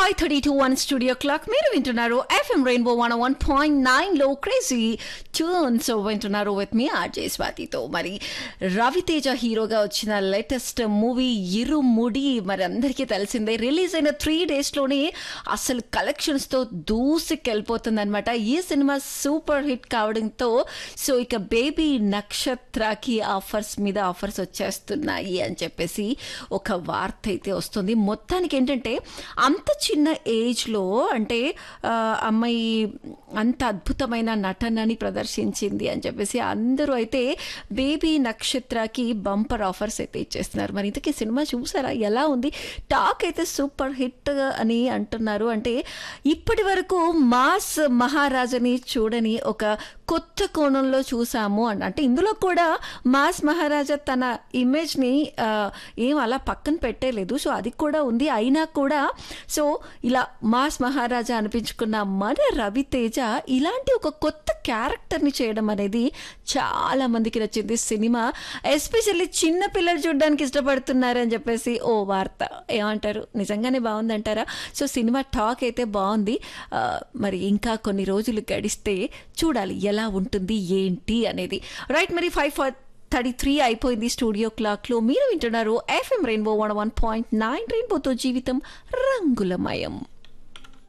five thirty two one studio clock మీరు వింటున్నారు FM Rainbow one one point nine లో crazy tunes వింటున్నారు with me RJ స్వాతితో మరి రవితేజ హీరోగా వచ్చిన లేటెస్ట్ మూవీ ఇరుముడి మరి అందరికీ తెలిసిందే రిలీజ్ అయిన త్రీ డేస్లోనే అసలు కలెక్షన్స్తో దూసుకెళ్ళిపోతుంది అనమాట ఈ సినిమా సూపర్ హిట్ కావడంతో సో ఇక బేబీ నక్షత్రకి ఆఫర్స్ మీద ఆఫర్స్ వచ్చేస్తున్నాయి అని చెప్పేసి ఒక వార్త అయితే వస్తుంది మొత్తానికి ఏంటంటే అంత చిన్న ఏజ్లో అంటే ఆ, అమ్మాయి అంత అద్భుతమైన నటనని ప్రదర్శించింది అని చెప్పేసి అందరూ అయితే బేబీ నక్షత్రకి బంపర్ ఆఫర్స్ అయితే ఇచ్చేస్తున్నారు మరి ఇంతకీ సినిమా చూసారా ఎలా ఉంది టాక్ అయితే సూపర్ హిట్ అని అంటున్నారు అంటే ఇప్పటి వరకు మాస్ మహారాజని చూడని ఒక కొత్త కోణంలో చూసాము అని అంటే ఇందులో కూడా మాస్ మహారాజా తన ఇమేజ్ని ఆ, ఏం అలా పక్కన పెట్టలేదు సో అది కూడా ఉంది అయినా కూడా సో ఇలా మాస్ మహారాజా అనిపించుకున్న మన రవితేజ ఇలాంటి ఒక కొత్త క్యారెక్టర్ని చేయడం అనేది చాలా మందికి నచ్చింది సినిమా ఎస్పెషల్లీ చిన్న పిల్లలు చూడడానికి ఇష్టపడుతున్నారని చెప్పేసి ఓ వార్త ఏమంటారు నిజంగానే బాగుందంటారా సో సినిమా టాక్ అయితే బాగుంది ఆ, మరి ఇంకా కొన్ని రోజులు గడిస్తే చూడాలి ఎలా ఉంటుంది ఏంటి అనేది రైట్ మరి ఫైవ్ ఫర్ థర్టీ త్రీ అయిపోయింది స్టూడియో క్లాక్లో మీరు వింటున్నారు FM Rainbow one one point nine రెయిన్బోతో జీవితం రంగులమయం